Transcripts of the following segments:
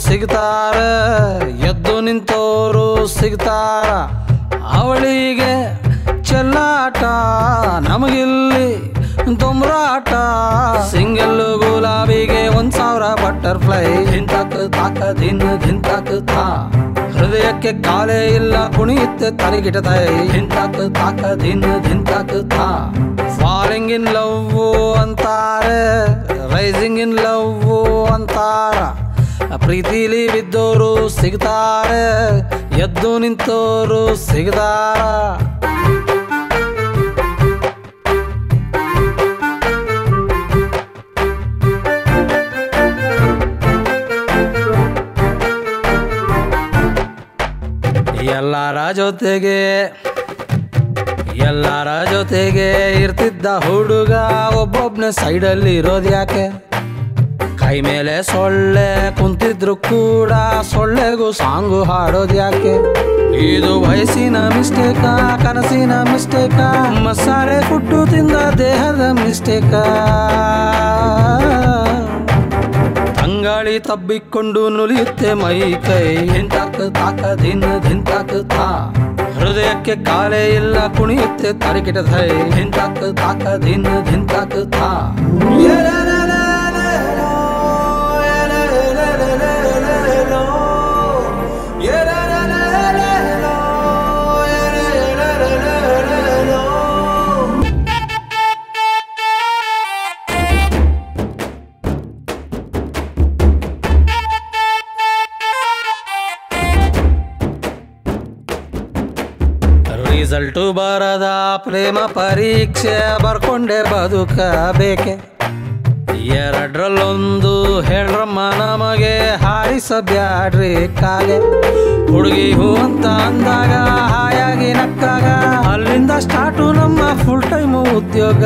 ಸಿಗ್ತಾರ ಎದ್ದು ನಿಂತೋರು ಸಿಗ್ತಾರ ಅವಳಿಗೆ ಚೆಲ್ಲಾಟ ನಮಗಿಲ್ಲಿ ದೊಂಬ್ರಾಟ ಸಿಂಗಲ್ ಗುಲಾಬಿಗೆ ಒಂದ್ ಸಾವಿರ ಬಟರ್ಫ್ಲೈ ಧಿಂತಾಕ್ ತಾಕ ದಿನ ಧಿಂತಾಕ್ ತಾ ಹೃದಯಕ್ಕೆ ಕಾಲೇ ಇಲ್ಲ ಕುಣಿಯುತ್ತೆ ತಲೆಗಿಟತೈ ಧಿಂತಾಕ್ ತಾಕ ದಿನ ಧಿಂತಾಕ್ ತಾ ಫಾಲಿಂಗ್ ಇನ್ ಲವ್ ಅಂತಾರೆ ರೈಸಿಂಗ್ ಇನ್ ಲವ್ ಅಂತಾರ ಪ್ರೀತಿಲಿ ಬಿದ್ದೋರು ಸಿಗ್ತಾರೆ ಎದ್ದು ನಿಂತೋರು ಸಿಗ್ತಾರ ಎಲ್ಲರ ಜೊತೆಗೆ ಎಲ್ಲರ ಜೊತೆಗೆ ಇರ್ತಿದ್ದ ಹುಡುಗ ಒಬ್ಬೊಬ್ನೇ ಸೈಡಲ್ಲಿ ಇರೋದು ಯಾಕೆ ಕೈ ಮೇಲೆ ಸೊಳ್ಳೆ ಕುಂತಿದ್ರು ಕೂಡ ಸೊಳ್ಳೆಗೂ ಸಾಂಗು ಹಾಡೋದು ಯಾಕೆ ಇದು ವಯಸ್ಸಿನ ಮಿಸ್ಟೇಕ ಕನಸಿನ ಮಿಸ್ಟೇಕ ಮಸಾಲೆ ಫುಡ್ಡು ತಿಂದ ದೇಹದ ಮಿಸ್ಟೇಕ ತಂಗಾಳಿ ತಬ್ಬಿಕೊಂಡು ನುಲಿಯುತ್ತೆ ಮೈ ಕೈ ಹಿಂತಾಕ್ ತಾಕ ದಿನ ಧಿಂತಾಕ್ ತಾ ಹೃದಯಕ್ಕೆ ಕಾಲೇ ಇಲ್ಲ ಕುಣಿಯುತ್ತೆ ತಲೆಕಿಟ ಥೈ ಹಿಂತಾಕ್ ತಾಕ ದಿನ ಧಿಂತಾಕ್ ತಾ ರಿಸಲ್ಟು ಬರದ ಪ್ರೇಮ ಪರೀಕ್ಷೆ ಬರ್ಕೊಂಡೆ ಬದುಕಬೇಕೆ ಎರಡರಲ್ಲೊಂದು ಹೇಳ್ರಮ್ಮ ನಮಗೆ ಹಾರಿಸಬ್ಯಾಡ್ರಿ ಕಾಗೆ ಹುಡುಗಿ ಹೂ ಅಂತ ಅಂದಾಗ ಹಾಯಾಗಿ ನಕ್ಕಾಗ ಅಲ್ಲಿಂದ ಸ್ಟಾರ್ಟು ನಮ್ಮ ಫುಲ್ ಟೈಮು ಉದ್ಯೋಗ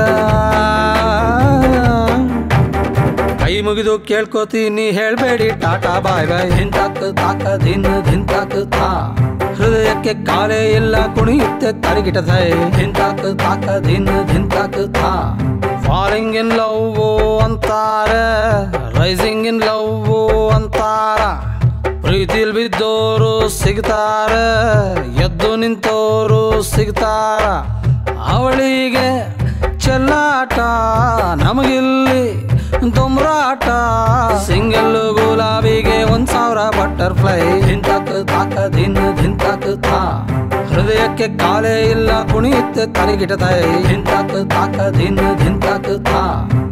ಕೈ ಮುಗಿದು ಕೇಳ್ಕೊತೀನಿ ಹೇಳ್ಬೇಡಿ ಟಾಟಾ ಬಾಯ್ ಬಾಯ್ ಹಿಂತಾಕ್ ತಾಕ ದಿನ ಧಿಂತಾಕ್ ತಾ ಹೃದಯಕ್ಕೆ ಕಾಲೇ ಇಲ್ಲ ಕುಣಿಯುತ್ತೆ ತಲೆಗಿಟ ಥೈ ಹಿಂತಾಕ್ ತಾಕ ದಿನ ಧಿಂತಾಕ್ ತಾ ಫಾಲಿಂಗ್ ಇನ್ ಲವ್ ಅಂತಾರ ರೈಸಿಂಗ್ ಇನ್ ಲವ್ ಅಂತಾರ ಪ್ರೀತಿಲ್ ಬಿದ್ದೋರು ಸಿಗ್ತಾರ ಎದ್ದು ನಿಂತೋರು ಸಿಗ್ತಾರ ಅವಳಿಗೆ ಚೆಲ್ಲಾಟ ನಮಗಿಲ್ಲಿ ದೊಂಬ್ರಾಟ ಸಿಂಗಲ್ ಗುಲಾಬಿಗೆ ಒಂದ್ ಸಾವಿರ ಬಟರ್ಫ್ಲೈ ಧಿಂತಾಕ್ ತಾಕ ದಿನ ಧಿಂತಾಕ್ ತಾ ಹೃದಯಕ್ಕೆ ಕಾಲೇ ಇಲ್ಲ ಕುಣಿಯುತ್ತೆ ತಲೆಗಿಟತೈ ಧಿಂತಾಕ್ ತಾಕ ದಿನ ಧಿಂತಾಕ್ ತಾ